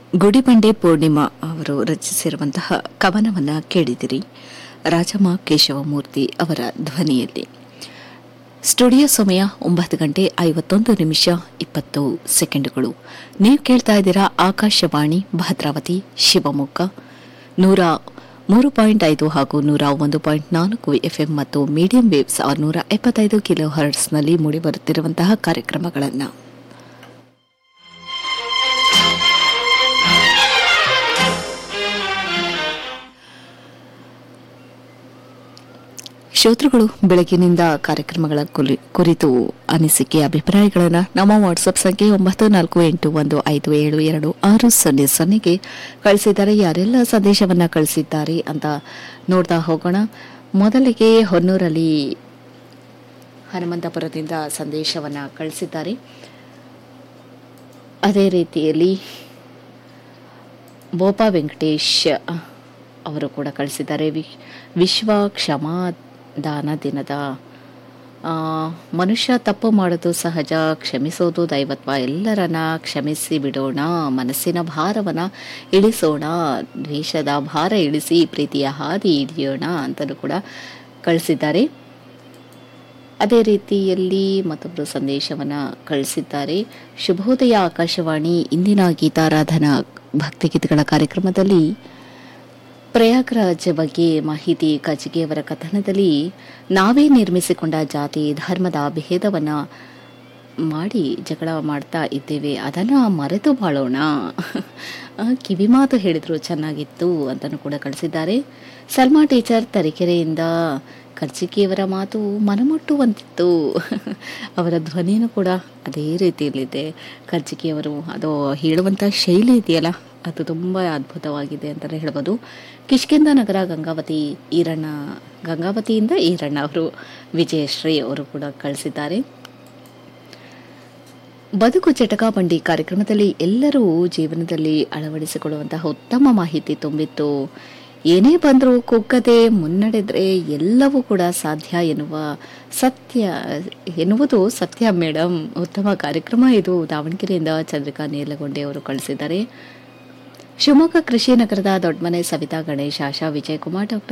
ಗುಡಿಬಂಡೆ ಪೂರ್ಣಿಮಾ ಅವರು ರಚಿಸಿರುವಂತಹ ಕವನವನ್ನು ಕೇಳಿದಿರಿ ರಾಜಮ್ಮ ಕೇಶವಮೂರ್ತಿ ಅವರ ಧ್ವನಿಯಲ್ಲಿ ಸ್ಟುಡಿಯೋ ಸಮಯ ಒಂಬತ್ತು ಗಂಟೆ ಐವತ್ತೊಂದು ನಿಮಿಷ ಇಪ್ಪತ್ತು ಸೆಕೆಂಡುಗಳು ನೀವು ಕೇಳ್ತಾ ಇದ್ದೀರಾ ಆಕಾಶವಾಣಿ ಭದ್ರಾವತಿ ಶಿವಮೊಗ್ಗ ನೂರ ಮೂರು ಪಾಯಿಂಟ್ ಐದು ಹಾಗೂ ನೂರ ಒಂದು ಪಾಯಿಂಟ್ ನಾಲ್ಕು ಎಫ್ಎಂ ಮತ್ತು ಮೀಡಿಯಂ ವೇವ್ಸ್ ಆರುನೂರ ಎಪ್ಪತ್ತೈದು ಕಿಲೋ ಹರ್ಟ್ಸ್ನಲ್ಲಿ ಮೂಡಿಬರುತ್ತಿರುವಂತಹ ಕಾರ್ಯಕ್ರಮಗಳನ್ನು ಶ್ರೋತೃಗಳು ಬೆಳಗಿನಿಂದ ಕಾರ್ಯಕ್ರಮಗಳ ಕುಲಿ- ಕುರಿತು ಅನಿಸಿಕೆ ಅಭಿಪ್ರಾಯಗಳನ್ನು ನಮ್ಮ ವಾಟ್ಸಪ್ ಸಂಖ್ಯೆ ಒಂಬತ್ತು ನಾಲ್ಕು ಎಂಟು ಒಂದು ಐದು ಏಳು ಎರಡು ಆರು ಸೊನ್ನೆ ಸೊನ್ನೆಗೆ ಕಳಿಸಿದ್ದಾರೆ ಯಾರೆಲ್ಲ ಸಂದೇಶವನ್ನು ಕಳಿಸಿದ್ದಾರೆ ಅಂತ ನೋಡ್ತಾ ಹೋಗೋಣ ಮೊದಲಿಗೆ ಹೊನ್ನೂರಲ್ಲಿ ಹನುಮಂತಪುರದಿಂದ ಸಂದೇಶವನ್ನು ಕಳಿಸಿದ್ದಾರೆ ಅದೇ ರೀತಿಯಲ್ಲಿ ಬೋಪಾ ವೆಂಕಟೇಶ್ ಅವರು ಕೂಡ ಕಳಿಸಿದ್ದಾರೆ ವಿ- ವಿಶ್ವ ಕ್ಷಮಾದಾನ ದಿನದ ಆ, ಮನುಷ್ಯ ತಪ್ಪು ಮಾಡೋದು ಸಹಜ ಕ್ಷಮಿಸೋದು ದೈವತ್ವ ಎಲ್ಲರನ್ನ ಕ್ಷಮಿಸಿ ಬಿಡೋಣ ಮನಸ್ಸಿನ ಭಾರವನ್ನ ಇಳಿಸೋಣ ದ್ವೇಷದ ಭಾರ ಇಳಿಸಿ ಪ್ರೀತಿಯ ಹಾದಿ ಹಿಡಿಯೋಣ ಅಂತಲೂ ಕೂಡ ಕಳಿಸಿದ್ದಾರೆ ಅದೇ ರೀತಿಯಲ್ಲಿ ಮತ್ತೊಬ್ಬರು ಸಂದೇಶವನ್ನು ಕಳಿಸಿದ್ದಾರೆ ಶುಭೋದಯ ಆಕಾಶವಾಣಿ ಇಂದಿನ ಗೀತಾರಾಧನಾ ಭಕ್ತಿಗೀತೆಗಳ ಕಾರ್ಯಕ್ರಮದಲ್ಲಿ ಪ್ರಯಾಗ್ರಾಜ್ ಬಗ್ಗೆ ಮಾಹಿತಿ ಕಜಿಗೆಯವರ ಕಥನದಲ್ಲಿ ನಾವೇ ನಿರ್ಮಿಸಿಕೊಂಡ ಜಾತಿ ಧರ್ಮದ ಭೇದವನ್ನು ಮಾಡಿ ಜಗಳ ಮಾಡ್ತಾ ಇದ್ದೇವೆ ಅದನ್ನು ಮರೆತು ಬಾಳೋಣ ಆ, ಕಿವಿಮಾತು ಹೇಳಿದ್ರು ಚೆನ್ನಾಗಿತ್ತು ಅಂತಲೂ ಕೂಡ ಕಳಿಸಿದ್ದಾರೆ ಸಲ್ಮಾ ಟೀಚರ್ ತರೀಕೆರೆಯಿಂದ ಕರ್ಜಿಕೆಯವರ ಮಾತು ಮನಮುಟ್ಟುವಂತಿತ್ತು ಅವರ ಧ್ವನಿಯೂ ಕೂಡ ಅದೇ ರೀತಿಯಲ್ಲಿದೆ ಕರ್ಜಿಕೆಯವರು ಅದು ಹೇಳುವಂಥ ಶೈಲಿ ಇದೆಯಲ್ಲ ಅದು ತುಂಬ ಅದ್ಭುತವಾಗಿದೆ ಅಂತಲೇ ಹೇಳ್ಬೋದು ಕಿಷ್ಕಿಂದ ನಗರ ಗಂಗಾವತಿ ಈರಣ್ಣ ಗಂಗಾವತಿಯಿಂದ ಈರಣ್ಣ ಅವರು ವಿಜಯಶ್ರೀ ಅವರು ಕೂಡ ಕಳಿಸಿದ್ದಾರೆ ಬದುಕು ಚಟಕ ಬಂಡಿ ಕಾರ್ಯಕ್ರಮದಲ್ಲಿ ಎಲ್ಲರೂ ಜೀವನದಲ್ಲಿ ಅಳವಡಿಸಿಕೊಳ್ಳುವಂತಹ ಉತ್ತಮ ಮಾಹಿತಿ ತುಂಬಿತ್ತು ಏನೇ ಬಂದರೂ ಕುಗ್ಗದೆ ಮುನ್ನಡೆದ್ರೆ ಎಲ್ಲವೂ ಕೂಡ ಸಾಧ್ಯ ಎನ್ನುವ ಸತ್ಯ ಎನ್ನುವುದು ಸತ್ಯ ಮೇಡಮ್ ಉತ್ತಮ ಕಾರ್ಯಕ್ರಮ ಇದು ದಾವಣಗೆರೆಯಿಂದ ಚಂದ್ರಿಕಾ ನೇಲಗೊಂಡೆ ಅವರು ಕಳಿಸಿದ್ದಾರೆ ಶಿವಮೊಗ್ಗ ಕೃಷಿ ನಗರದ ದೊಡ್ಡಮನೆ ಸವಿತಾ ಗಣೇಶ್ ಆಶಾ ವಿಜಯಕುಮಾರ್ ಡಾಕ್ಟರ್